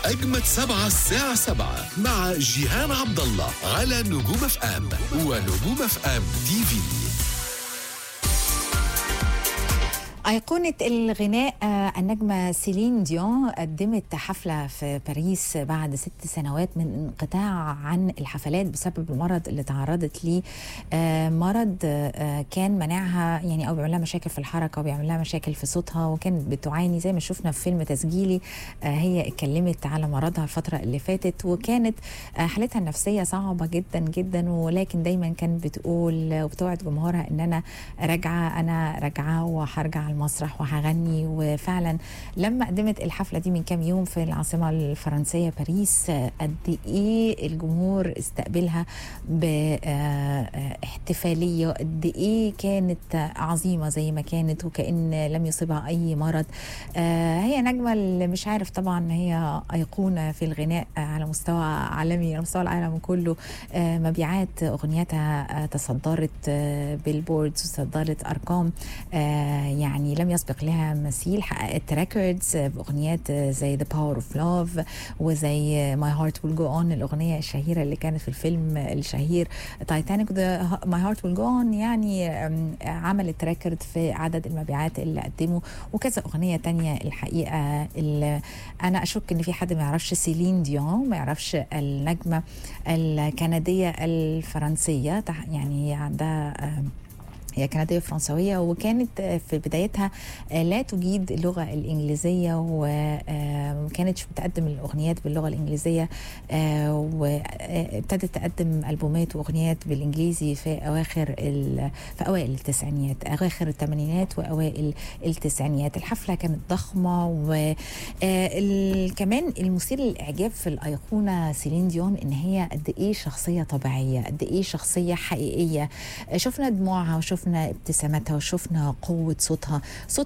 أجمد سبعة الساعة سبعة مع جيهان عبد الله على نجوم اف ام ونجوم اف ام تي في أيقونة الغناء آه، النجمة سيلين ديون قدمت حفلة في باريس بعد ست سنوات من انقطاع عن الحفلات بسبب المرض اللي تعرضت ليه آه، مرض آه، كان منعها يعني أو بيعمل لها مشاكل في الحركة وبيعمل لها مشاكل في صوتها وكانت بتعاني زي ما شفنا في فيلم تسجيلي آه، هي اتكلمت على مرضها الفترة اللي فاتت وكانت آه، حالتها النفسية صعبة جدا جدا ولكن دايما كانت بتقول وبتوعد جمهورها ان انا راجعة انا راجعة وهرجع المسرح وهغني وفعلا لما قدمت الحفلة دي من كام يوم في العاصمة الفرنسية باريس آه، قد ايه الجمهور استقبلها باحتفالية قد ايه كانت عظيمة زي ما كانت وكأن لم يصيبها اي مرض آه، هي نجمة اللي مش عارف طبعا هي أيقونة في الغناء على مستوى عالمي على مستوى العالم كله آه، مبيعات أغنيتها آه، تصدرت آه، بيلبوردز وتصدرت أرقام آه، يعني لم يسبق لها مثيل حققت ريكوردز بأغنيات آه، زي The Power of Love وزي My Heart Will Go On الأغنية الشهيرة اللي كانت في الفيلم الشهير تايتانيك My Heart Will Go On يعني آم، عملت ريكورد في عدد المبيعات اللي قدموا وكذا أغنية تانية الحقيقة اللي أنا أشك إن في حد ما يعرفش سيلين ديون ما يعرفش النجمة الكندية الفرنسية تح- يعني هي عندها آم، هي كندية فرنسوية وكانت في بدايتها لا تجيد اللغة الإنجليزية وكانت بتقدم الأغنيات باللغة الإنجليزية وابتدت تقدم ألبومات وأغنيات بالإنجليزي في أواخر ال- في أوائل التسعينيات أواخر الثمانينات وأوائل التسعينيات الحفلة كانت ضخمة وكمان المثير للإعجاب في الأيقونة سيلين ديون إن هي قد إيه شخصية طبيعية قد إيه شخصية حقيقية شفنا دموعها وشفنا ابتساماتها وشفنا قوة صوتها صوت